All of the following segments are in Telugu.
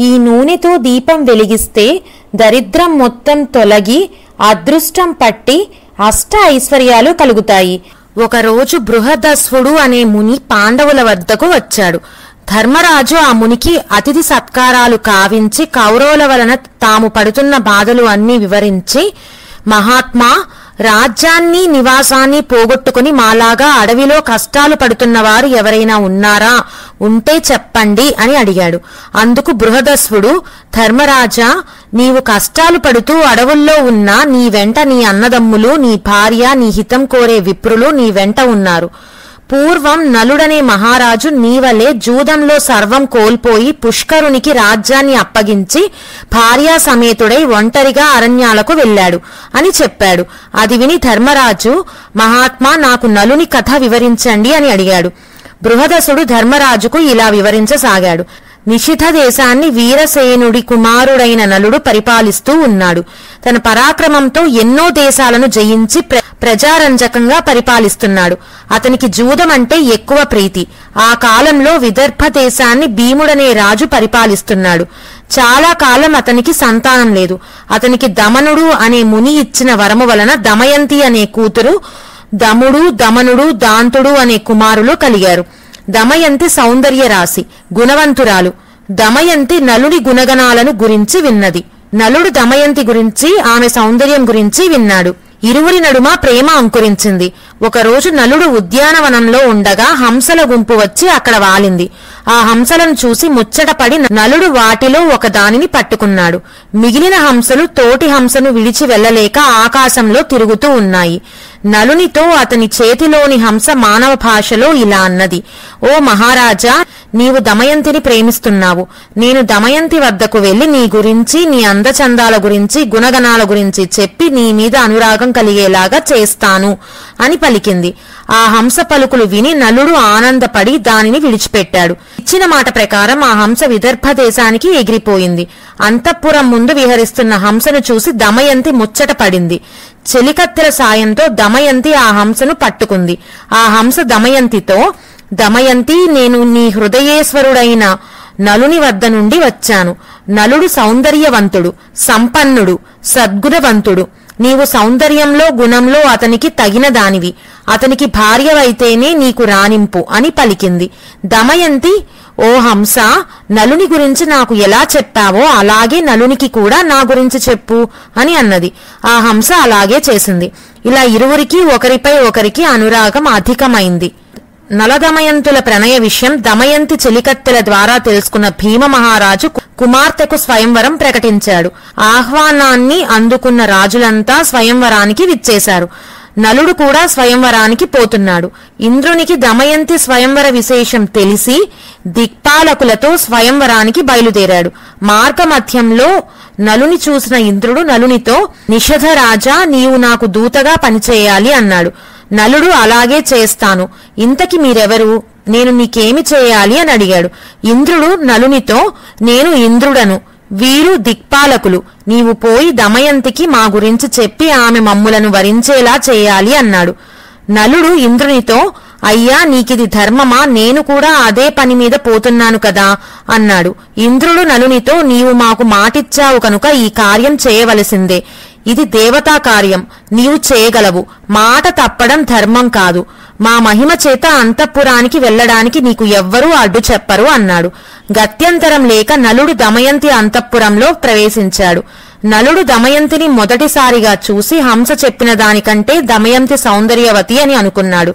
ఈ నూనెతో దీపం వెలిగిస్తే దరిద్రం మొత్తం తొలగి అదృష్టం పట్టి అష్ట ఐశ్వర్యాలు కలుగుతాయి ఒకరోజు బృహదస్వుడు అనే ముని పాండవుల వద్దకు వచ్చాడు ధర్మరాజు ఆ మునికి అతిథి సత్కారాలు కావించి కౌరవుల వలన తాము పడుతున్న బాధలు అన్నీ వివరించి మహాత్మా రాజ్యాన్ని నివాసాన్ని పోగొట్టుకుని మాలాగా అడవిలో కష్టాలు పడుతున్న వారు ఎవరైనా ఉన్నారా ఉంటే చెప్పండి అని అడిగాడు అందుకు బృహదస్వుడు ధర్మరాజా నీవు కష్టాలు పడుతూ అడవుల్లో ఉన్నా నీ వెంట నీ అన్నదమ్ములు నీ భార్య నీ హితం కోరే విప్రులు నీ వెంట ఉన్నారు పూర్వం నలుడనే మహారాజు నీవలే జూదంలో సర్వం కోల్పోయి పుష్కరునికి రాజ్యాన్ని అప్పగించి భార్యా సమేతుడై ఒంటరిగా అరణ్యాలకు వెళ్ళాడు అని చెప్పాడు అది విని ధర్మరాజు మహాత్మా నాకు నలుని కథ వివరించండి అని అడిగాడు బృహదసుడు ధర్మరాజుకు ఇలా వివరించసాగాడు నిషిధ దేశాన్ని వీరసేనుడి కుమారుడైన నలుడు పరిపాలిస్తూ ఉన్నాడు తన పరాక్రమంతో ఎన్నో దేశాలను జయించి ప్ర ప్రజారంజకంగా పరిపాలిస్తున్నాడు అతనికి జూదం అంటే ఎక్కువ ప్రీతి ఆ కాలంలో విదర్భ దేశాన్ని భీముడనే రాజు పరిపాలిస్తున్నాడు చాలా కాలం అతనికి సంతానం లేదు అతనికి దమనుడు అనే ముని ఇచ్చిన వరము వలన దమయంతి అనే కూతురు దముడు దమనుడు దాంతుడు అనే కుమారులు కలిగారు దమయంతి సౌందర్య రాశి గుణవంతురాలు దమయంతి నలుడి గుణగణాలను గురించి విన్నది నలుడు దమయంతి గురించి ఆమె సౌందర్యం గురించి విన్నాడు ఇరువురి నడుమ ప్రేమ అంకురించింది ఒకరోజు నలుడు ఉద్యానవనంలో ఉండగా హంసల గుంపు వచ్చి అక్కడ వాలింది ఆ హంసలను చూసి ముచ్చటపడి నలుడు వాటిలో ఒక దానిని పట్టుకున్నాడు మిగిలిన హంసలు తోటి హంసను విడిచి వెళ్లలేక ఆకాశంలో తిరుగుతూ ఉన్నాయి నలునితో అతని చేతిలోని హంస మానవ భాషలో ఇలా అన్నది ఓ మహారాజా నీవు దమయంతిని ప్రేమిస్తున్నావు నేను దమయంతి వద్దకు వెళ్లి నీ గురించి నీ అందచందాల గురించి గుణగణాల గురించి చెప్పి నీ మీద అనురాగం కలిగేలాగా చేస్తాను అని పలికింది ఆ హంస పలుకులు విని నలుడు ఆనందపడి దానిని విడిచిపెట్టాడు ఇచ్చిన మాట ప్రకారం ఆ హంస విదర్భ దేశానికి ఎగిరిపోయింది అంతఃపురం ముందు విహరిస్తున్న హంసను చూసి దమయంతి ముచ్చట పడింది చెలికత్తెల సాయంతో దమయంతి ఆ హంసను పట్టుకుంది ఆ హంస దమయంతితో దమయంతి నేను నీ హృదయేశ్వరుడైన నలుని వద్ద నుండి వచ్చాను నలుడు సౌందర్యవంతుడు సంపన్నుడు సద్గుణవంతుడు నీవు సౌందర్యంలో గుణంలో అతనికి తగిన దానివి అతనికి భార్యవైతేనే నీకు రానింపు అని పలికింది దమయంతి ఓ హంస నలుని గురించి నాకు ఎలా చెప్పావో అలాగే నలునికి కూడా నా గురించి చెప్పు అని అన్నది ఆ హంస అలాగే చేసింది ఇలా ఇరువురికి ఒకరిపై ఒకరికి అనురాగం అధికమైంది నలదమయంతుల ప్రణయ విషయం దమయంతి చెలికత్తెల ద్వారా తెలుసుకున్న భీమ మహారాజు కు- కుమార్తెకు స్వయంవరం ప్రకటించాడు ఆహ్వానాన్ని అందుకున్న రాజులంతా స్వయంవరానికి విచ్చేశారు నలుడు కూడా స్వయంవరానికి పోతున్నాడు ఇంద్రునికి దమయంతి స్వయంవర విశేషం తెలిసి దిక్పాలకులతో స్వయంవరానికి బయలుదేరాడు మార్గమధ్యంలో నలుని చూసిన ఇంద్రుడు నలునితో నిషధ రాజా నీవు నాకు దూతగా పనిచేయాలి అన్నాడు నలుడు అలాగే చేస్తాను ఇంతకి మీరెవరు నేను నీకేమి చేయాలి అని అడిగాడు ఇంద్రుడు నలునితో నేను ఇంద్రుడను వీరు దిక్పాలకులు నీవు పోయి దమయంతికి మా గురించి చెప్పి ఆమె మమ్ములను వరించేలా చేయాలి అన్నాడు నలుడు ఇంద్రునితో అయ్యా నీకిది ధర్మమా నేను కూడా అదే పని మీద పోతున్నాను కదా అన్నాడు ఇంద్రుడు నలునితో నీవు మాకు మాటిచ్చావు కనుక ఈ కార్యం చేయవలసిందే ఇది దేవతా కార్యం నీవు చేయగలవు మాట తప్పడం ధర్మం కాదు మా మహిమ చేత అంతఃపురానికి వెళ్ళడానికి నీకు ఎవ్వరూ అడ్డు చెప్పరు అన్నాడు గత్యంతరం లేక నలుడు దమయంతి అంతఃపురంలో ప్రవేశించాడు నలుడు దమయంతిని మొదటిసారిగా చూసి హంస చెప్పిన దానికంటే దమయంతి సౌందర్యవతి అని అనుకున్నాడు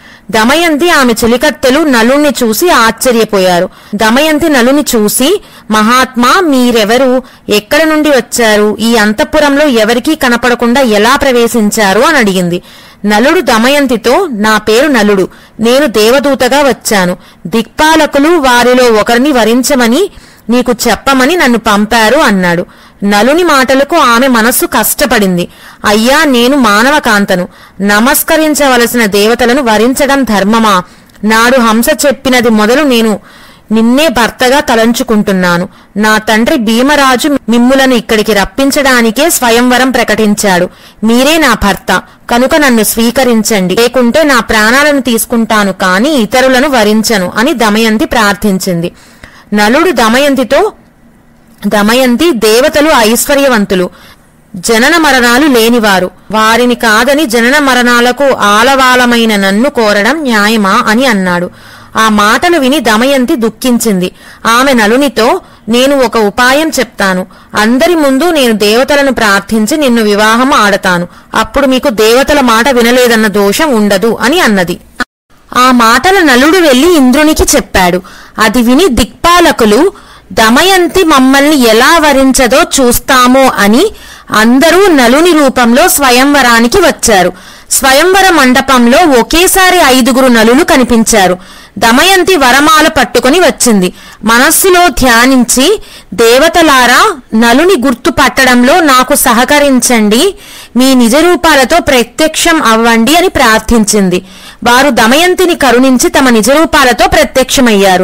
దమయంతి ఆమె చెలికత్తెలు నలుణ్ణి చూసి ఆశ్చర్యపోయారు దమయంతి నలుని చూసి మహాత్మా మీరెవరు ఎక్కడ నుండి వచ్చారు ఈ అంతఃపురంలో ఎవరికీ కనపడకుండా ఎలా ప్రవేశించారు అని అడిగింది నలుడు దమయంతితో నా పేరు నలుడు నేను దేవదూతగా వచ్చాను దిక్పాలకులు వారిలో ఒకరిని వరించమని నీకు చెప్పమని నన్ను పంపారు అన్నాడు నలుని మాటలకు ఆమె మనస్సు కష్టపడింది అయ్యా నేను మానవ కాంతను నమస్కరించవలసిన దేవతలను వరించడం ధర్మమా నాడు హంస చెప్పినది మొదలు నేను నిన్నే భర్తగా తలంచుకుంటున్నాను నా తండ్రి భీమరాజు మిమ్ములను ఇక్కడికి రప్పించడానికే స్వయంవరం ప్రకటించాడు మీరే నా భర్త కనుక నన్ను స్వీకరించండి లేకుంటే నా ప్రాణాలను తీసుకుంటాను కాని ఇతరులను వరించను అని దమయంతి ప్రార్థించింది నలుడు దమయంతితో దమయంతి దేవతలు ఐశ్వర్యవంతులు జనన మరణాలు లేనివారు వారిని కాదని జనన మరణాలకు ఆలవాలమైన నన్ను కోరడం న్యాయమా అని అన్నాడు ఆ మాటలు విని దమయంతి దుఃఖించింది ఆమె నలునితో నేను ఒక ఉపాయం చెప్తాను అందరి ముందు నేను దేవతలను ప్రార్థించి నిన్ను వివాహం ఆడతాను అప్పుడు మీకు దేవతల మాట వినలేదన్న దోషం ఉండదు అని అన్నది ఆ మాటల నలుడు వెళ్లి ఇంద్రునికి చెప్పాడు అది విని దిక్పాలకులు దమయంతి మమ్మల్ని ఎలా వరించదో చూస్తామో అని అందరూ నలుని రూపంలో స్వయంవరానికి వచ్చారు స్వయంవర మండపంలో ఒకేసారి ఐదుగురు నలులు కనిపించారు దమయంతి వరమాల పట్టుకొని వచ్చింది మనస్సులో ధ్యానించి దేవతలారా నలుని గుర్తు పట్టడంలో నాకు సహకరించండి మీ నిజ రూపాలతో ప్రత్యక్షం అవ్వండి అని ప్రార్థించింది వారు దమయంతిని కరుణించి తమ నిజ రూపాలతో ప్రత్యక్షమయ్యారు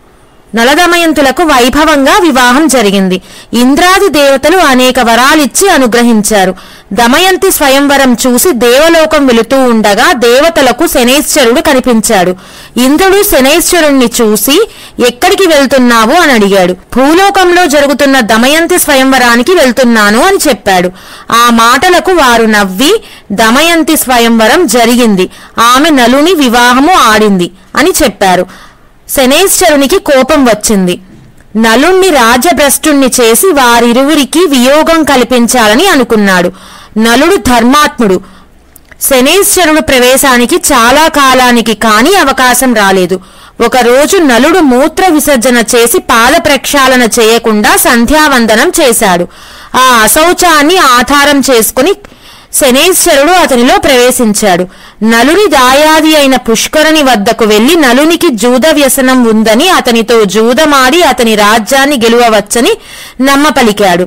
నలదమయంతులకు వైభవంగా వివాహం జరిగింది ఇంద్రాది దేవతలు అనేక వరాలిచ్చి అనుగ్రహించారు దమయంతి స్వయంవరం చూసి దేవలోకం వెళుతూ ఉండగా దేవతలకు శనైశ్వరుడు కనిపించాడు ఇంద్రుడు శనైశ్వరుణ్ణి చూసి ఎక్కడికి వెళ్తున్నావు అని అడిగాడు భూలోకంలో జరుగుతున్న దమయంతి స్వయంవరానికి వెళ్తున్నాను అని చెప్పాడు ఆ మాటలకు వారు నవ్వి దమయంతి స్వయంవరం జరిగింది ఆమె నలుని వివాహము ఆడింది అని చెప్పారు శనేశ్వరునికి కోపం వచ్చింది నలుణ్ణి రాజభ్రష్టుణ్ణి చేసి వారిరువురికి వియోగం కల్పించాలని అనుకున్నాడు నలుడు ధర్మాత్ముడు శనేశ్వరుడు ప్రవేశానికి చాలా కాలానికి కాని అవకాశం రాలేదు ఒకరోజు నలుడు మూత్ర విసర్జన చేసి పాద ప్రక్షాళన చేయకుండా సంధ్యావందనం చేశాడు ఆ అశౌచాన్ని ఆధారం చేసుకుని శనేశ్వరుడు అతనిలో ప్రవేశించాడు నలుని దాయాది అయిన పుష్కరుని వద్దకు వెళ్లి నలునికి జూద వ్యసనం ఉందని అతనితో జూదమాడి అతని రాజ్యాన్ని గెలువవచ్చని నమ్మపలికాడు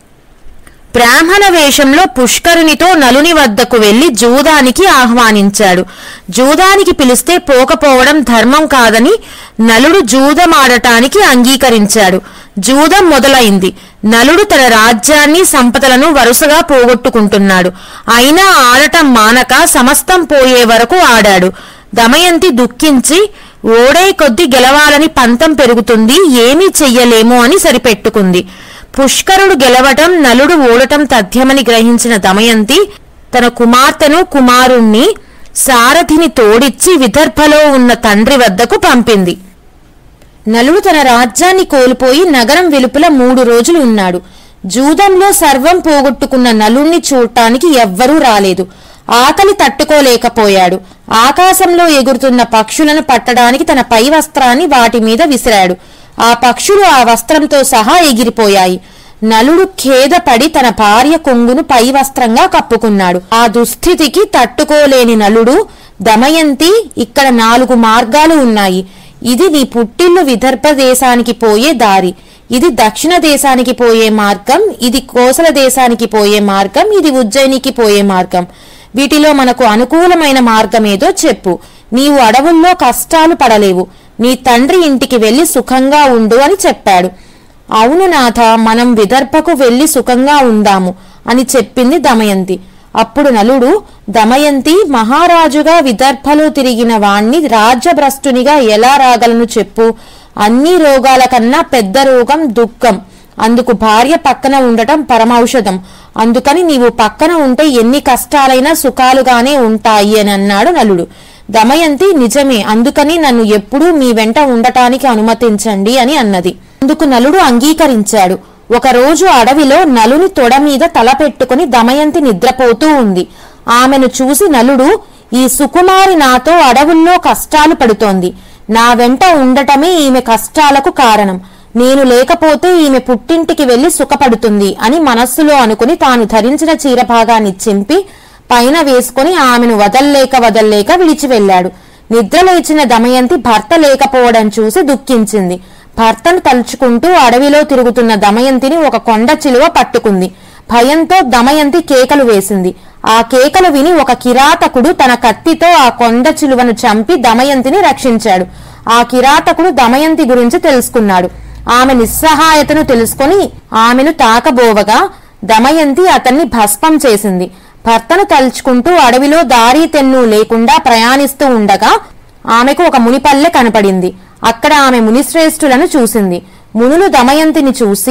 బ్రాహ్మణ వేషంలో పుష్కరునితో నలుని వద్దకు వెళ్లి జూదానికి ఆహ్వానించాడు జూదానికి పిలిస్తే పోకపోవడం ధర్మం కాదని నలుడు జూదమాడటానికి అంగీకరించాడు జూదం మొదలైంది నలుడు తన రాజ్యాన్ని సంపదలను వరుసగా పోగొట్టుకుంటున్నాడు అయినా ఆడటం మానక సమస్తం పోయే వరకు ఆడాడు దమయంతి దుఃఖించి ఓడే కొద్ది గెలవాలని పంతం పెరుగుతుంది ఏమీ చెయ్యలేము అని సరిపెట్టుకుంది పుష్కరుడు గెలవటం నలుడు ఓడటం తథ్యమని గ్రహించిన దమయంతి తన కుమార్తెను కుమారుణ్ణి సారథిని తోడిచ్చి విదర్భలో ఉన్న తండ్రి వద్దకు పంపింది నలుడు తన రాజ్యాన్ని కోల్పోయి నగరం వెలుపల మూడు రోజులు ఉన్నాడు జూదంలో సర్వం పోగొట్టుకున్న నలుణ్ణి చూడటానికి ఎవ్వరూ రాలేదు ఆకలి తట్టుకోలేకపోయాడు ఆకాశంలో ఎగురుతున్న పక్షులను పట్టడానికి తన పై వస్త్రాన్ని వాటి మీద విసిరాడు ఆ పక్షులు ఆ వస్త్రంతో సహా ఎగిరిపోయాయి నలుడు ఖేదపడి తన భార్య కొంగును పై వస్త్రంగా కప్పుకున్నాడు ఆ దుస్థితికి తట్టుకోలేని నలుడు దమయంతి ఇక్కడ నాలుగు మార్గాలు ఉన్నాయి ఇది నీ పుట్టిల్లు విదర్భ దేశానికి పోయే దారి ఇది దక్షిణ దేశానికి పోయే మార్గం ఇది కోసల దేశానికి పోయే మార్గం ఇది ఉజ్జయినికి పోయే మార్గం వీటిలో మనకు అనుకూలమైన మార్గమేదో చెప్పు నీవు అడవుల్లో కష్టాలు పడలేవు నీ తండ్రి ఇంటికి వెళ్లి సుఖంగా ఉండు అని చెప్పాడు అవును నాథ మనం విదర్భకు వెళ్లి సుఖంగా ఉందాము అని చెప్పింది దమయంతి అప్పుడు నలుడు దమయంతి మహారాజుగా విదర్భలో తిరిగిన వాణ్ణి రాజ్యభ్రష్టునిగా ఎలా రాగలను చెప్పు అన్ని రోగాల కన్నా పెద్ద రోగం దుఃఖం అందుకు భార్య పక్కన ఉండటం పరమౌషధం అందుకని నీవు పక్కన ఉంటే ఎన్ని కష్టాలైనా సుఖాలుగానే ఉంటాయి అని అన్నాడు నలుడు దమయంతి నిజమే అందుకని నన్ను ఎప్పుడూ మీ వెంట ఉండటానికి అనుమతించండి అని అన్నది అందుకు నలుడు అంగీకరించాడు ఒకరోజు అడవిలో నలుని తొడ మీద తల పెట్టుకుని దమయంతి నిద్రపోతూ ఉంది ఆమెను చూసి నలుడు ఈ సుకుమారి నాతో అడవుల్లో కష్టాలు పడుతోంది నా వెంట ఉండటమే ఈమె కష్టాలకు కారణం నేను లేకపోతే ఈమె పుట్టింటికి వెళ్లి సుఖపడుతుంది అని మనస్సులో అనుకుని తాను ధరించిన చీర భాగాన్ని చింపి పైన వేసుకుని ఆమెను వదల్లేక వదల్లేక విడిచి వెళ్ళాడు నిద్రలేచిన దమయంతి భర్త లేకపోవడం చూసి దుఃఖించింది భర్తను తలుచుకుంటూ అడవిలో తిరుగుతున్న దమయంతిని ఒక కొండ చిలువ పట్టుకుంది భయంతో దమయంతి కేకలు వేసింది ఆ కేకలు విని ఒక కిరాతకుడు తన కత్తితో ఆ కొండ చిలువను చంపి దమయంతిని రక్షించాడు ఆ కిరాతకుడు దమయంతి గురించి తెలుసుకున్నాడు ఆమె నిస్సహాయతను తెలుసుకొని ఆమెను తాకబోవగా దమయంతి అతన్ని భస్మం చేసింది భర్తను తలుచుకుంటూ అడవిలో దారి తెన్ను లేకుండా ప్రయాణిస్తూ ఉండగా ఆమెకు ఒక మునిపల్లె కనపడింది అక్కడ ఆమె మునిశ్రేష్ఠులను చూసింది మునులు దమయంతిని చూసి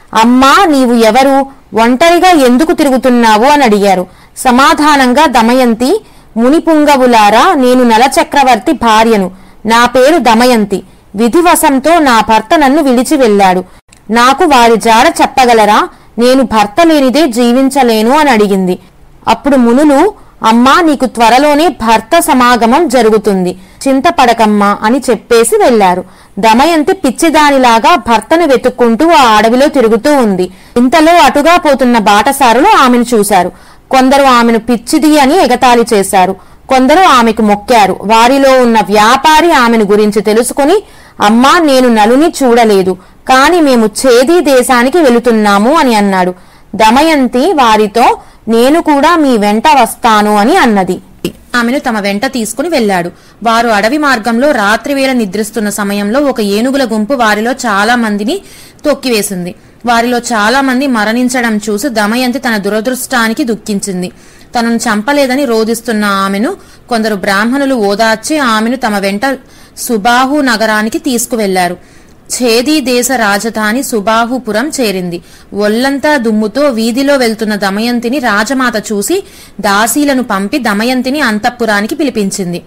అమ్మా నీవు ఎవరు ఒంటరిగా ఎందుకు తిరుగుతున్నావు అని అడిగారు సమాధానంగా దమయంతి మునిపుంగవులారా నేను నలచక్రవర్తి భార్యను నా పేరు దమయంతి విధివశంతో నా భర్త నన్ను విడిచి వెళ్ళాడు నాకు వారి జాడ చెప్పగలరా నేను భర్త లేనిదే జీవించలేను అని అడిగింది అప్పుడు మునులు అమ్మా నీకు త్వరలోనే భర్త సమాగమం జరుగుతుంది చింతపడకమ్మా అని చెప్పేసి వెళ్లారు దమయంతి పిచ్చిదానిలాగా భర్తను వెతుక్కుంటూ ఆ అడవిలో తిరుగుతూ ఉంది ఇంతలో అటుగా పోతున్న బాటసారులు ఆమెను చూశారు కొందరు ఆమెను పిచ్చిది అని ఎగతాళి చేశారు కొందరు ఆమెకు మొక్కారు వారిలో ఉన్న వ్యాపారి ఆమెను గురించి తెలుసుకుని అమ్మా నేను నలుని చూడలేదు కాని మేము ఛేదీ దేశానికి వెళుతున్నాము అని అన్నాడు దమయంతి వారితో నేను కూడా మీ వెంట వస్తాను అని అన్నది ఆమెను తమ వెంట తీసుకుని వెళ్లాడు వారు అడవి మార్గంలో రాత్రివేళ నిద్రిస్తున్న సమయంలో ఒక ఏనుగుల గుంపు వారిలో చాలా మందిని తొక్కివేసింది వారిలో చాలా మంది మరణించడం చూసి దమయంతి తన దురదృష్టానికి దుఃఖించింది తనను చంపలేదని రోధిస్తున్న ఆమెను కొందరు బ్రాహ్మణులు ఓదార్చి ఆమెను తమ వెంట సుబాహు నగరానికి తీసుకువెళ్లారు ఛేదీ దేశ రాజధాని సుబాహుపురం చేరింది ఒళ్లంతా దుమ్ముతో వీధిలో వెళ్తున్న దమయంతిని రాజమాత చూసి దాసీలను పంపి దమయంతిని అంతఃపురానికి పిలిపించింది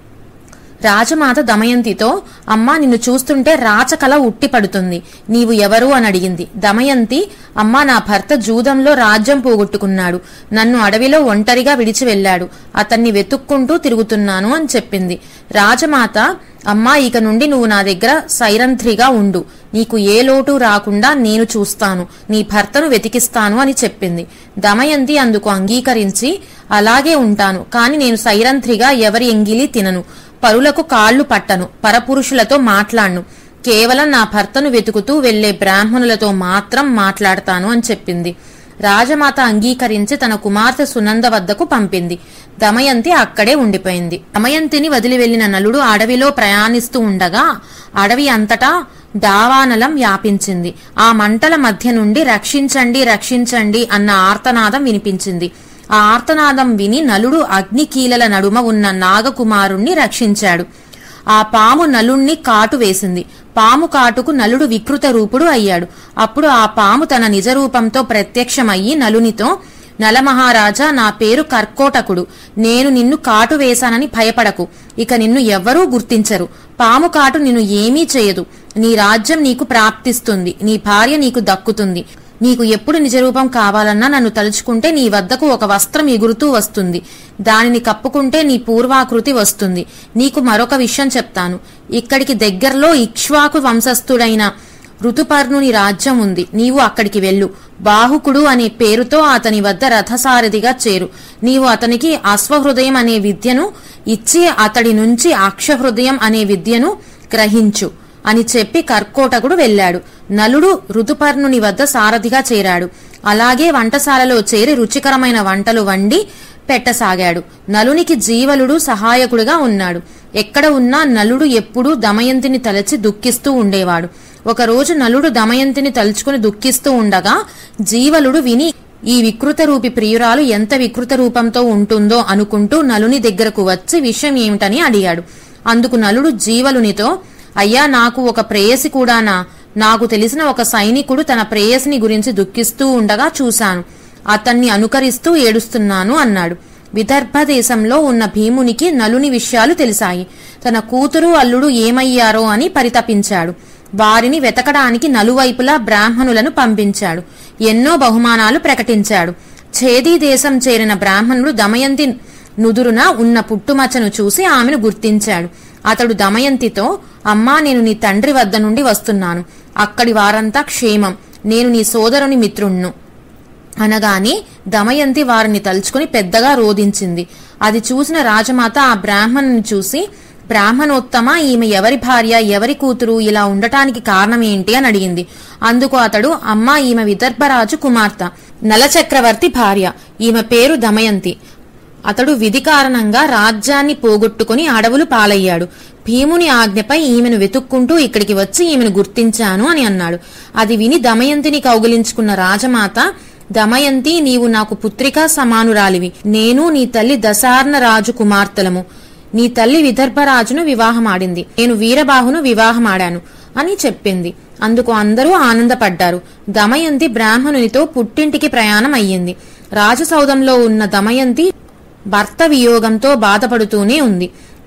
రాజమాత దమయంతితో అమ్మా నిన్ను చూస్తుంటే రాచకల ఉట్టిపడుతుంది నీవు ఎవరు అని అడిగింది దమయంతి అమ్మా నా భర్త జూదంలో రాజ్యం పోగొట్టుకున్నాడు నన్ను అడవిలో ఒంటరిగా విడిచి వెళ్ళాడు అతన్ని వెతుక్కుంటూ తిరుగుతున్నాను అని చెప్పింది రాజమాత అమ్మా ఇక నుండి నువ్వు నా దగ్గర సైరంధ్రిగా ఉండు నీకు ఏ లోటు రాకుండా నేను చూస్తాను నీ భర్తను వెతికిస్తాను అని చెప్పింది దమయంతి అందుకు అంగీకరించి అలాగే ఉంటాను కాని నేను సైరంధ్రిగా ఎవరి ఎంగిలి తినను పరులకు కాళ్లు పట్టను పరపురుషులతో మాట్లాడను కేవలం నా భర్తను వెతుకుతూ వెళ్లే బ్రాహ్మణులతో మాత్రం మాట్లాడతాను అని చెప్పింది రాజమాత అంగీకరించి తన కుమార్తె సునంద వద్దకు పంపింది దమయంతి అక్కడే ఉండిపోయింది దమయంతిని వదిలి వెళ్లిన నలుడు అడవిలో ప్రయాణిస్తూ ఉండగా అడవి అంతటా దావానలం వ్యాపించింది ఆ మంటల మధ్య నుండి రక్షించండి రక్షించండి అన్న ఆర్తనాదం వినిపించింది ఆ ఆర్తనాదం విని నలుడు అగ్నికీలల నడుమ ఉన్న నాగకుమారుణ్ణి రక్షించాడు ఆ పాము నలుణ్ణి కాటు వేసింది పాము కాటుకు నలుడు వికృత రూపుడు అయ్యాడు అప్పుడు ఆ పాము తన నిజ రూపంతో ప్రత్యక్షమయ్యి నలునితో నలమహారాజా నా పేరు కర్కోటకుడు నేను నిన్ను కాటు వేశానని భయపడకు ఇక నిన్ను ఎవ్వరూ గుర్తించరు పాము కాటు నిన్ను ఏమీ చేయదు నీ రాజ్యం నీకు ప్రాప్తిస్తుంది నీ భార్య నీకు దక్కుతుంది నీకు ఎప్పుడు నిజరూపం కావాలన్నా నన్ను తలుచుకుంటే నీ వద్దకు ఒక వస్త్రం ఎగురుతూ వస్తుంది దానిని కప్పుకుంటే నీ పూర్వాకృతి వస్తుంది నీకు మరొక విషయం చెప్తాను ఇక్కడికి దగ్గరలో ఇక్ష్వాకు వంశస్థుడైన ఋతుపర్ణుని రాజ్యం ఉంది నీవు అక్కడికి వెళ్ళు బాహుకుడు అనే పేరుతో అతని వద్ద రథసారథిగా చేరు నీవు అతనికి అశ్వహృదయం అనే విద్యను ఇచ్చి అతడి నుంచి అక్షహృదయం అనే విద్యను గ్రహించు అని చెప్పి కర్కోటకుడు వెళ్ళాడు నలుడు ఋతుపర్ణుని వద్ద సారథిగా చేరాడు అలాగే వంటశాలలో చేరి రుచికరమైన వంటలు వండి పెట్టసాగాడు నలునికి జీవలుడు సహాయకుడిగా ఉన్నాడు ఎక్కడ ఉన్నా నలుడు ఎప్పుడూ దమయంతిని తలచి దుఃఖిస్తూ ఉండేవాడు ఒకరోజు నలుడు దమయంతిని తలుచుకుని దుఃఖిస్తూ ఉండగా జీవలుడు విని ఈ వికృత రూపి ప్రియురాలు ఎంత వికృత రూపంతో ఉంటుందో అనుకుంటూ నలుని దగ్గరకు వచ్చి విషయం ఏమిటని అడిగాడు అందుకు నలుడు జీవలునితో అయ్యా నాకు ఒక ప్రేయసి కూడానా నాకు తెలిసిన ఒక సైనికుడు తన ప్రేయసిని గురించి దుఃఖిస్తూ ఉండగా చూశాను అతన్ని అనుకరిస్తూ ఏడుస్తున్నాను అన్నాడు విదర్భ దేశంలో ఉన్న భీమునికి నలుని విషయాలు తెలిసాయి తన కూతురు అల్లుడు ఏమయ్యారో అని పరితపించాడు వారిని వెతకడానికి నలువైపులా బ్రాహ్మణులను పంపించాడు ఎన్నో బహుమానాలు ప్రకటించాడు ఛేదీ దేశం చేరిన బ్రాహ్మణుడు దమయంతి నుదురున ఉన్న పుట్టుమచ్చను చూసి ఆమెను గుర్తించాడు అతడు దమయంతితో అమ్మా నేను నీ తండ్రి వద్ద నుండి వస్తున్నాను అక్కడి వారంతా క్షేమం నేను నీ సోదరుని మిత్రుణ్ణు అనగానే దమయంతి వారిని తలుచుకుని పెద్దగా రోధించింది అది చూసిన రాజమాత ఆ బ్రాహ్మణుని చూసి బ్రాహ్మణోత్తమ ఈమె ఎవరి భార్య ఎవరి కూతురు ఇలా ఉండటానికి కారణం ఏంటి అని అడిగింది అందుకు అతడు అమ్మా ఈమె విదర్భరాజు కుమార్తె నలచక్రవర్తి భార్య ఈమె పేరు దమయంతి అతడు విధి కారణంగా రాజ్యాన్ని పోగొట్టుకుని అడవులు పాలయ్యాడు భీముని ఆజ్ఞపై ఈమెను వెతుక్కుంటూ ఇక్కడికి వచ్చి ఈమెను గుర్తించాను అని అన్నాడు అది విని దమయంతిని కౌగిలించుకున్న రాజమాత దమయంతి నీవు నాకు పుత్రికా సమానురాలివి నేను నీ తల్లి దశార్ణ రాజు కుమార్తెలము నీ తల్లి విదర్భరాజును వివాహమాడింది నేను వీరబాహును వివాహమాడాను అని చెప్పింది అందుకు అందరూ ఆనందపడ్డారు దమయంతి బ్రాహ్మణునితో పుట్టింటికి ప్రయాణం అయ్యింది రాజసౌధంలో ఉన్న దమయంతి భర్త వియోగంతో బాధపడుతూనే ఉంది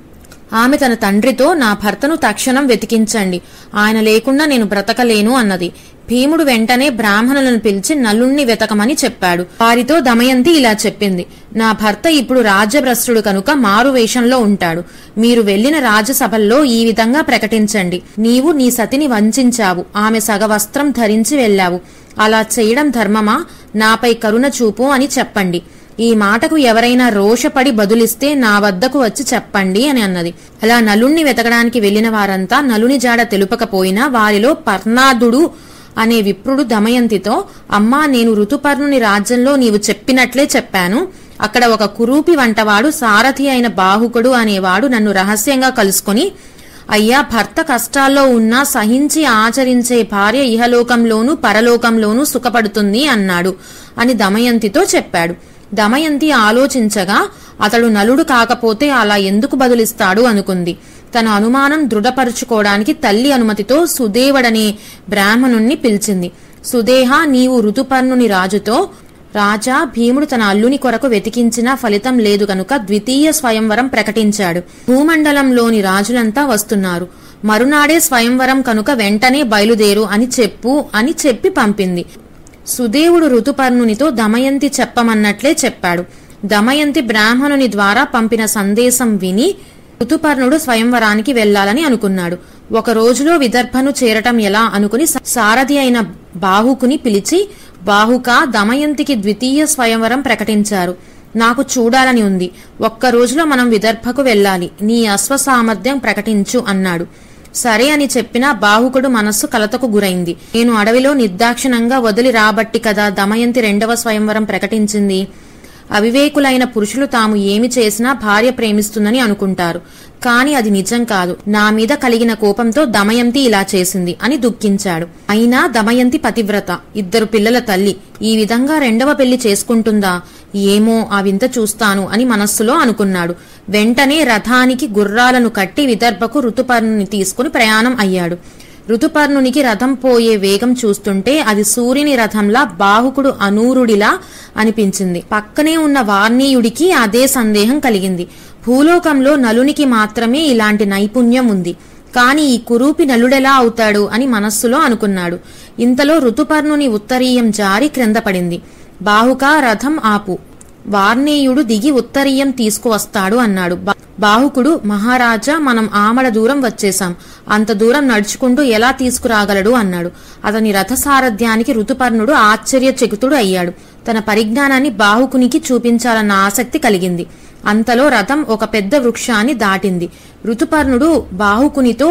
ఆమె తన తండ్రితో నా భర్తను తక్షణం వెతికించండి ఆయన లేకుండా నేను బ్రతకలేను అన్నది భీముడు వెంటనే బ్రాహ్మణులను పిలిచి నలుణ్ణి వెతకమని చెప్పాడు వారితో దమయంతి ఇలా చెప్పింది నా భర్త ఇప్పుడు రాజ్యభ్రష్టుడు కనుక మారు వేషంలో ఉంటాడు మీరు వెళ్లిన రాజసభల్లో ఈ విధంగా ప్రకటించండి నీవు నీ సతిని వంచావు ఆమె సగవస్త్రం ధరించి వెళ్ళావు అలా చేయడం ధర్మమా నాపై కరుణ చూపు అని చెప్పండి ఈ మాటకు ఎవరైనా రోషపడి బదులిస్తే నా వద్దకు వచ్చి చెప్పండి అని అన్నది అలా నలుణ్ణి వెతకడానికి వెళ్లిన వారంతా నలుని జాడ తెలుపకపోయినా వారిలో పర్ణాదుడు అనే విప్రుడు దమయంతితో అమ్మా నేను ఋతుపర్ణుని రాజ్యంలో నీవు చెప్పినట్లే చెప్పాను అక్కడ ఒక కురూపి వంటవాడు సారథి అయిన బాహుకుడు అనేవాడు నన్ను రహస్యంగా కలుసుకొని అయ్యా భర్త కష్టాల్లో ఉన్నా సహించి ఆచరించే భార్య ఇహలోకంలోనూ పరలోకంలోనూ సుఖపడుతుంది అన్నాడు అని దమయంతితో చెప్పాడు దమయంతి ఆలోచించగా అతడు నలుడు కాకపోతే అలా ఎందుకు బదులిస్తాడు అనుకుంది తన అనుమానం దృఢపరుచుకోవడానికి తల్లి అనుమతితో సుదేవుడనే బ్రాహ్మణుణ్ణి పిలిచింది సుదేహ నీవు ఋతుపర్ణుని రాజుతో రాజా భీముడు తన అల్లుని కొరకు వెతికించినా ఫలితం లేదు కనుక ద్వితీయ స్వయంవరం ప్రకటించాడు భూమండలంలోని రాజులంతా వస్తున్నారు మరునాడే స్వయంవరం కనుక వెంటనే బయలుదేరు అని చెప్పు అని చెప్పి పంపింది సుదేవుడు ఋతుపర్ణునితో దమయంతి చెప్పమన్నట్లే చెప్పాడు దమయంతి బ్రాహ్మణుని ద్వారా పంపిన సందేశం విని ఋతుపర్ణుడు స్వయంవరానికి వెళ్లాలని అనుకున్నాడు ఒక రోజులో విదర్భను చేరటం ఎలా అనుకుని సారథి అయిన బాహుకుని పిలిచి బాహుక దమయంతికి ద్వితీయ స్వయంవరం ప్రకటించారు నాకు చూడాలని ఉంది ఒక్క రోజులో మనం విదర్భకు వెళ్ళాలి నీ అశ్వ సామర్థ్యం ప్రకటించు అన్నాడు సరే అని చెప్పినా బాహుకుడు మనస్సు కలతకు గురైంది నేను అడవిలో నిర్దాక్షిణంగా వదిలి రాబట్టి కదా దమయంతి రెండవ స్వయంవరం ప్రకటించింది అవివేకులైన పురుషులు తాము ఏమి చేసినా భార్య ప్రేమిస్తుందని అనుకుంటారు కాని అది నిజం కాదు నా మీద కలిగిన కోపంతో దమయంతి ఇలా చేసింది అని దుఃఖించాడు అయినా దమయంతి పతివ్రత ఇద్దరు పిల్లల తల్లి ఈ విధంగా రెండవ పెళ్లి చేసుకుంటుందా ఏమో ఆ వింత చూస్తాను అని మనస్సులో అనుకున్నాడు వెంటనే రథానికి గుర్రాలను కట్టి విదర్భకు ఋతుపర్ణుని తీసుకుని ప్రయాణం అయ్యాడు ఋతుపర్ణునికి రథం పోయే వేగం చూస్తుంటే అది సూర్యుని రథంలా బాహుకుడు అనూరుడిలా అనిపించింది పక్కనే ఉన్న వార్నీయుడికి అదే సందేహం కలిగింది భూలోకంలో నలునికి మాత్రమే ఇలాంటి నైపుణ్యం ఉంది కాని ఈ కురూపి నలుడెలా అవుతాడు అని మనస్సులో అనుకున్నాడు ఇంతలో ఋతుపర్ణుని ఉత్తరీయం జారి క్రింద పడింది బాహుక రథం ఆపు వార్నేయుడు దిగి ఉత్తరీయం తీసుకువస్తాడు అన్నాడు బా- బాహుకుడు మహారాజా మనం ఆమడ దూరం వచ్చేశాం అంత దూరం నడుచుకుంటూ ఎలా తీసుకురాగలడు అన్నాడు అతని రథసారథ్యానికి ఋతుపర్ణుడు ఆశ్చర్యచకితుడు అయ్యాడు తన పరిజ్ఞానాన్ని బాహుకునికి చూపించాలన్న ఆసక్తి కలిగింది అంతలో రథం ఒక పెద్ద వృక్షాన్ని దాటింది ఋతుపర్ణుడు బాహుకునితో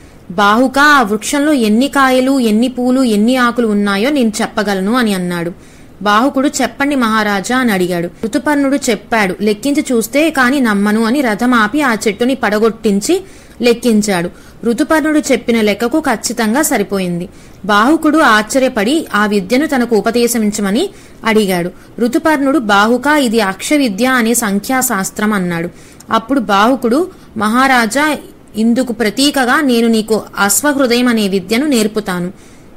బాహుక ఆ వృక్షంలో ఎన్ని కాయలు ఎన్ని పూలు ఎన్ని ఆకులు ఉన్నాయో నేను చెప్పగలను అని అన్నాడు బాహుకుడు చెప్పండి మహారాజా అని అడిగాడు ఋతుపర్ణుడు చెప్పాడు లెక్కించి చూస్తే కాని నమ్మను అని రథం ఆపి ఆ చెట్టుని పడగొట్టించి లెక్కించాడు ఋతుపర్ణుడు చెప్పిన లెక్కకు ఖచ్చితంగా సరిపోయింది బాహుకుడు ఆశ్చర్యపడి ఆ విద్యను తనకు ఉపదేశించమని అడిగాడు ఋతుపర్ణుడు బాహుక ఇది అక్ష విద్య అనే సంఖ్యాశాస్త్రం అన్నాడు అప్పుడు బాహుకుడు మహారాజా ఇందుకు ప్రతీకగా నేను నీకు అశ్వహృదయం అనే విద్యను నేర్పుతాను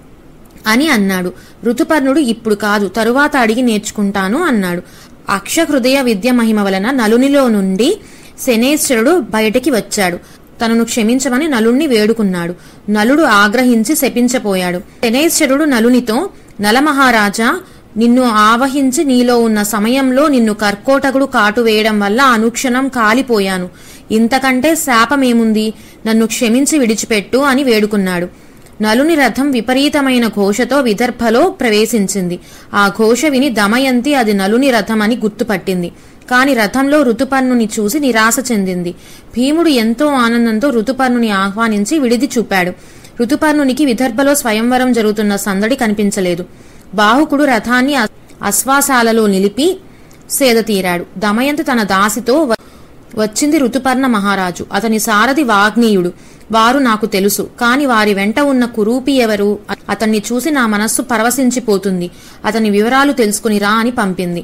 అని అన్నాడు ఋతుపర్ణుడు ఇప్పుడు కాదు తరువాత అడిగి నేర్చుకుంటాను అన్నాడు అక్షహృదయ విద్య మహిమ వలన నలునిలో నుండి శనేశ్వరుడు బయటికి వచ్చాడు తనను క్షమించమని నలుణ్ణి వేడుకున్నాడు నలుడు ఆగ్రహించి శపించపోయాడు శనేశ్వరుడు నలునితో నలమహారాజా నిన్ను ఆవహించి నీలో ఉన్న సమయంలో నిన్ను కర్కోటకుడు కాటు వేయడం వల్ల అనుక్షణం కాలిపోయాను ఇంతకంటే శాపమేముంది నన్ను క్షమించి విడిచిపెట్టు అని వేడుకున్నాడు నలుని రథం విపరీతమైన ఘోషతో విదర్భలో ప్రవేశించింది ఆ ఘోష విని దమయంతి అది నలుని రథం అని గుర్తుపట్టింది కాని రథంలో ఋతుపర్ణుని చూసి నిరాశ చెందింది భీముడు ఎంతో ఆనందంతో ఋతుపర్ణుని ఆహ్వానించి విడిది చూపాడు ఋతుపర్ణునికి విదర్భలో స్వయంవరం జరుగుతున్న సందడి కనిపించలేదు బాహుకుడు రథాన్ని అ- అశ్వాసాలలో నిలిపి సేద తీరాడు దమయంతి తన దాసితో వ- వచ్చింది ఋతుపర్ణ మహారాజు అతని సారథి వాగ్నేయుడు వారు నాకు తెలుసు కాని వారి వెంట ఉన్న కురూపి ఎవరు అ- అతన్ని చూసి నా మనస్సు పరవశించిపోతుంది అతని వివరాలు తెలుసుకుని రా అని పంపింది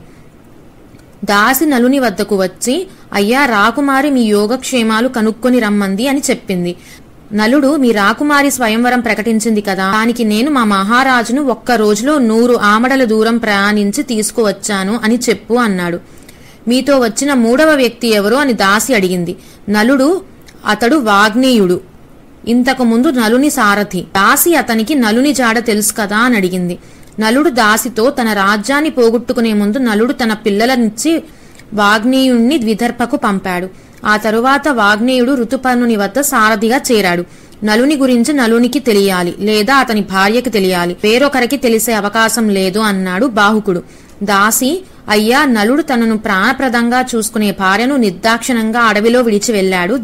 దాసి నలుని వద్దకు వచ్చి అయ్యా రాకుమారి మీ యోగక్షేమాలు కనుక్కొని రమ్మంది అని చెప్పింది నలుడు మీ రాకుమారి స్వయంవరం ప్రకటించింది కదా దానికి నేను మా మహారాజును ఒక్క రోజులో నూరు ఆమడల దూరం ప్రయాణించి తీసుకువచ్చాను అని చెప్పు అన్నాడు మీతో వచ్చిన మూడవ వ్యక్తి ఎవరు అని దాసి అడిగింది నలుడు అతడు వాగ్నేయుడు ఇంతకు ముందు నలుని సారథి దాసి అతనికి నలుని జాడ తెలుసు కదా అని అడిగింది నలుడు దాసితో తన రాజ్యాన్ని పోగొట్టుకునే ముందు నలుడు తన పిల్లలనిచ్చి వాగ్నేయుణ్ణి విదర్భకు పంపాడు ఆ తరువాత వాగ్నేయుడు ఋతుపర్ణుని వద్ద సారథిగా చేరాడు నలుని గురించి నలునికి తెలియాలి లేదా అతని భార్యకి తెలియాలి వేరొకరికి తెలిసే అవకాశం లేదు అన్నాడు బాహుకుడు దాసి అయ్యా నలుడు తనను ప్రాణప్రదంగా చూసుకునే భార్యను నిర్దాక్షిణంగా అడవిలో విడిచి వెళ్లాడు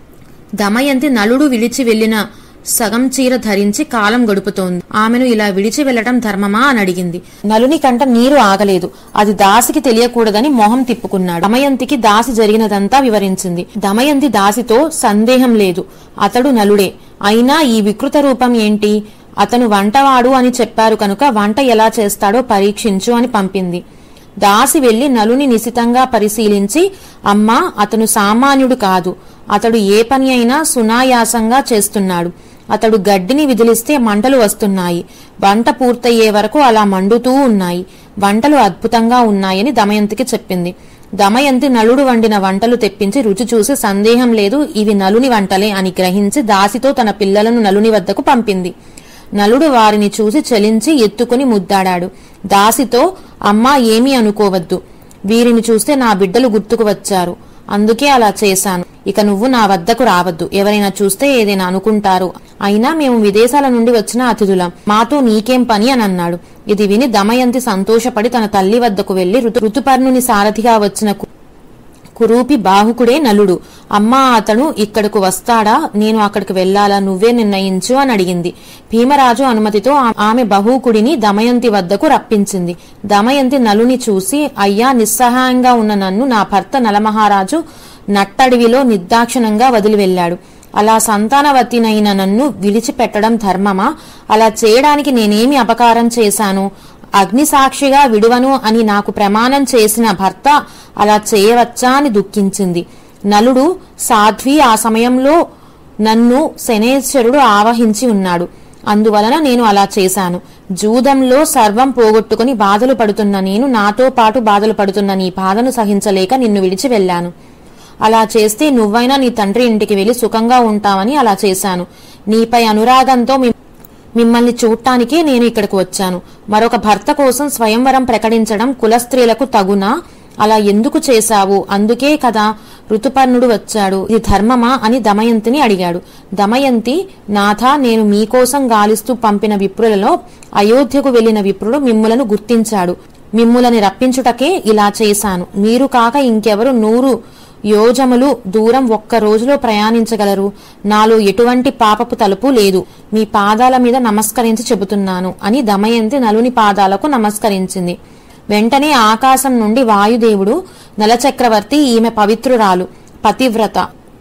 దమయంతి నలుడు విడిచి వెళ్లిన సగం చీర ధరించి కాలం గడుపుతోంది ఆమెను ఇలా విడిచి వెళ్లటం ధర్మమా అని అడిగింది నలుని కంట నీరు ఆగలేదు అది దాసికి తెలియకూడదని మొహం తిప్పుకున్నాడు దమయంతికి దాసి జరిగినదంతా వివరించింది దమయంతి దాసితో సందేహం లేదు అతడు నలుడే అయినా ఈ వికృత రూపం ఏంటి అతను వంటవాడు అని చెప్పారు కనుక వంట ఎలా చేస్తాడో పరీక్షించు అని పంపింది దాసి వెళ్లి నలుని నిశితంగా పరిశీలించి అమ్మా అతను సామాన్యుడు కాదు అతడు ఏ పని అయినా సునాయాసంగా చేస్తున్నాడు అతడు గడ్డిని విదిలిస్తే మంటలు వస్తున్నాయి వంట పూర్తయ్యే వరకు అలా మండుతూ ఉన్నాయి వంటలు అద్భుతంగా ఉన్నాయని దమయంతికి చెప్పింది దమయంతి నలుడు వండిన వంటలు తెప్పించి రుచి చూసి సందేహం లేదు ఇవి నలుని వంటలే అని గ్రహించి దాసితో తన పిల్లలను నలుని వద్దకు పంపింది నలుడు వారిని చూసి చలించి ఎత్తుకుని ముద్దాడాడు దాసితో అమ్మా ఏమీ అనుకోవద్దు వీరిని చూస్తే నా బిడ్డలు గుర్తుకు వచ్చారు అందుకే అలా చేశాను ఇక నువ్వు నా వద్దకు రావద్దు ఎవరైనా చూస్తే ఏదైనా అనుకుంటారు అయినా మేము విదేశాల నుండి వచ్చిన అతిథులం మాతో నీకేం పని అని అన్నాడు ఇది విని దమయంతి సంతోషపడి తన తల్లి వద్దకు వెళ్లి ఋతు ఋతుపర్ణుని సారథిగా వచ్చిన కు- కురూపి బాహుకుడే నలుడు అమ్మా అతను ఇక్కడకు వస్తాడా నేను అక్కడికి వెళ్లాలా నువ్వే నిర్ణయించు అని అడిగింది భీమరాజు అనుమతితో ఆ- ఆమె బహుకుడిని దమయంతి వద్దకు రప్పించింది దమయంతి నలుని చూసి అయ్యా నిస్సహాయంగా ఉన్న నన్ను నా భర్త నలమహారాజు నట్టడివిలో నిర్దాక్షిణంగా వదిలి వెళ్లాడు అలా సంతానవతినైన నన్ను విడిచిపెట్టడం ధర్మమా అలా చేయడానికి నేనేమి అపకారం చేశాను అగ్నిసాక్షిగా విడువను అని నాకు ప్రమాణం చేసిన భర్త అలా చేయవచ్చా అని దుఃఖించింది నలుడు సాధ్వి ఆ సమయంలో నన్ను శనేశ్వరుడు ఆవహించి ఉన్నాడు అందువలన నేను అలా చేశాను జూదంలో సర్వం పోగొట్టుకుని బాధలు పడుతున్న నేను నాతో పాటు బాధలు పడుతున్న నీ బాధను సహించలేక నిన్ను విడిచి వెళ్ళాను అలా చేస్తే నువ్వైనా నీ తండ్రి ఇంటికి వెళ్లి సుఖంగా ఉంటావని అలా చేశాను నీపై అనురాగంతో మీ- మిమ్మల్ని చూడటానికే నేను ఇక్కడికి వచ్చాను మరొక భర్త కోసం స్వయంవరం ప్రకటించడం కులస్త్రీలకు తగునా అలా ఎందుకు చేశావు అందుకే కదా ఋతుపర్ణుడు వచ్చాడు ఇది ధర్మమా అని దమయంతిని అడిగాడు దమయంతి నాథ నేను మీకోసం గాలిస్తూ పంపిన విప్రులలో అయోధ్యకు వెళ్లిన విప్రుడు మిమ్ములను గుర్తించాడు మిమ్ములని రప్పించుటకే ఇలా చేశాను మీరు కాక ఇంకెవరు నూరు యోజములు దూరం ఒక్క రోజులో ప్రయాణించగలరు నాలో ఎటువంటి పాపపు తలుపు లేదు మీ పాదాల మీద నమస్కరించి చెబుతున్నాను అని దమయంతి నలుని పాదాలకు నమస్కరించింది వెంటనే ఆకాశం నుండి వాయుదేవుడు నలచక్రవర్తి ఈమె పవిత్రురాలు పతివ్రత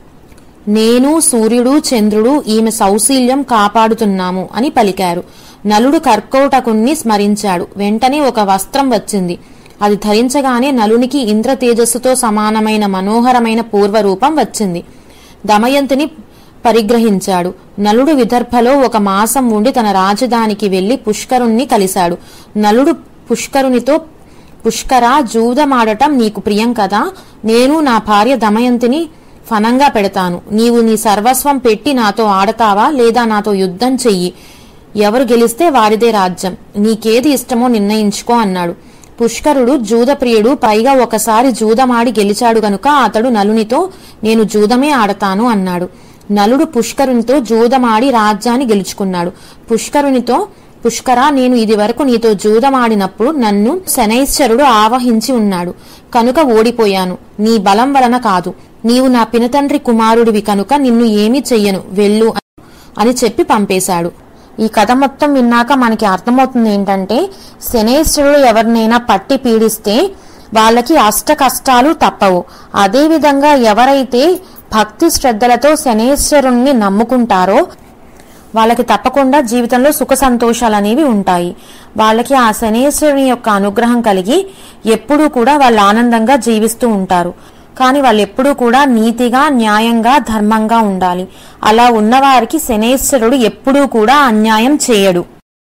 నేను సూర్యుడు చంద్రుడు ఈమె సౌశీల్యం కాపాడుతున్నాము అని పలికారు నలుడు కర్కోటకుణ్ణి స్మరించాడు వెంటనే ఒక వస్త్రం వచ్చింది అది ధరించగానే నలునికి ఇంద్ర తేజస్సుతో సమానమైన మనోహరమైన పూర్వరూపం వచ్చింది దమయంతిని పరిగ్రహించాడు నలుడు విదర్భలో ఒక మాసం ఉండి తన రాజధానికి వెళ్లి పుష్కరుణ్ణి కలిశాడు నలుడు పుష్కరునితో పుష్కర జూదమాడటం నీకు ప్రియం కదా నేను నా భార్య దమయంతిని ఫనంగా పెడతాను నీవు నీ సర్వస్వం పెట్టి నాతో ఆడతావా లేదా నాతో యుద్ధం చెయ్యి ఎవరు గెలిస్తే వారిదే రాజ్యం నీకేది ఇష్టమో నిర్ణయించుకో అన్నాడు పుష్కరుడు జూదప్రియుడు పైగా ఒకసారి జూదమాడి గెలిచాడు గనుక అతడు నలునితో నేను జూదమే ఆడతాను అన్నాడు నలుడు పుష్కరునితో జూదమాడి రాజ్యాన్ని గెలుచుకున్నాడు పుష్కరునితో పుష్కర నేను ఇది వరకు నీతో జూదమాడినప్పుడు నన్ను శనైశ్వరుడు ఆవహించి ఉన్నాడు కనుక ఓడిపోయాను నీ బలం వలన కాదు నీవు నా పినతండ్రి కుమారుడివి కనుక నిన్ను ఏమీ చెయ్యను వెళ్ళు అని చెప్పి పంపేశాడు ఈ కథ మొత్తం విన్నాక మనకి అర్థమవుతుంది ఏంటంటే శనేశ్వరుడు ఎవరినైనా పట్టి పీడిస్తే వాళ్ళకి అష్ట కష్టాలు తప్పవు అదేవిధంగా ఎవరైతే భక్తి శ్రద్ధలతో శనేశ్వరుణ్ణి నమ్ముకుంటారో వాళ్ళకి తప్పకుండా జీవితంలో సుఖ సంతోషాలు అనేవి ఉంటాయి వాళ్ళకి ఆ శనేశ్వరుని యొక్క అనుగ్రహం కలిగి ఎప్పుడూ కూడా వాళ్ళు ఆనందంగా జీవిస్తూ ఉంటారు కానీ వాళ్ళు ఎప్పుడూ కూడా నీతిగా న్యాయంగా ధర్మంగా ఉండాలి అలా ఉన్నవారికి శనేశ్వరుడు ఎప్పుడూ కూడా అన్యాయం చేయడు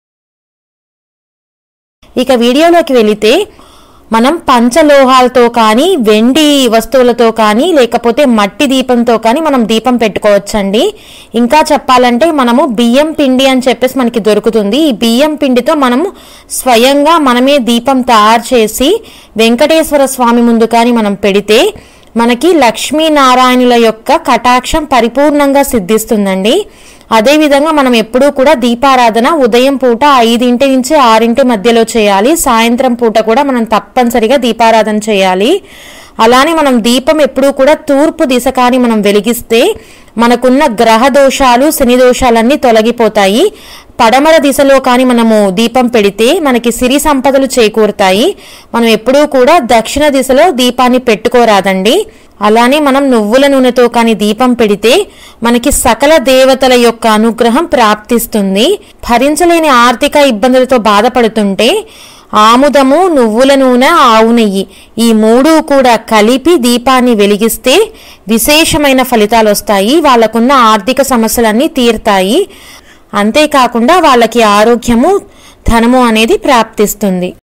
ఇక వీడియోలోకి వెళితే మనం పంచలోహాలతో కానీ వెండి వస్తువులతో కానీ లేకపోతే మట్టి దీపంతో కానీ మనం దీపం పెట్టుకోవచ్చండి ఇంకా చెప్పాలంటే మనము బియ్యం పిండి అని చెప్పేసి మనకి దొరుకుతుంది ఈ బియ్యం పిండితో మనము స్వయంగా మనమే దీపం తయారు చేసి వెంకటేశ్వర స్వామి ముందు కానీ మనం పెడితే మనకి లక్ష్మీనారాయణుల యొక్క కటాక్షం పరిపూర్ణంగా సిద్ధిస్తుందండి అదేవిధంగా మనం ఎప్పుడూ కూడా దీపారాధన ఉదయం పూట ఐదింటి నుంచి ఆరింటి మధ్యలో చేయాలి సాయంత్రం పూట కూడా మనం తప్పనిసరిగా దీపారాధన చేయాలి అలానే మనం దీపం ఎప్పుడూ కూడా తూర్పు దిశ కానీ మనం వెలిగిస్తే మనకున్న గ్రహ దోషాలు శని దోషాలన్నీ తొలగిపోతాయి పడమర దిశలో కానీ మనము దీపం పెడితే మనకి సిరి సంపదలు చేకూరుతాయి మనం ఎప్పుడూ కూడా దక్షిణ దిశలో దీపాన్ని పెట్టుకోరాదండి అలానే మనం నువ్వుల నూనెతో కానీ దీపం పెడితే మనకి సకల దేవతల యొక్క అనుగ్రహం ప్రాప్తిస్తుంది భరించలేని ఆర్థిక ఇబ్బందులతో బాధపడుతుంటే ఆముదము నువ్వుల నూనె ఆవు నెయ్యి ఈ మూడు కూడా కలిపి దీపాన్ని వెలిగిస్తే విశేషమైన ఫలితాలు వస్తాయి వాళ్ళకున్న ఆర్థిక సమస్యలన్నీ తీరుతాయి అంతేకాకుండా వాళ్ళకి ఆరోగ్యము ధనము అనేది ప్రాప్తిస్తుంది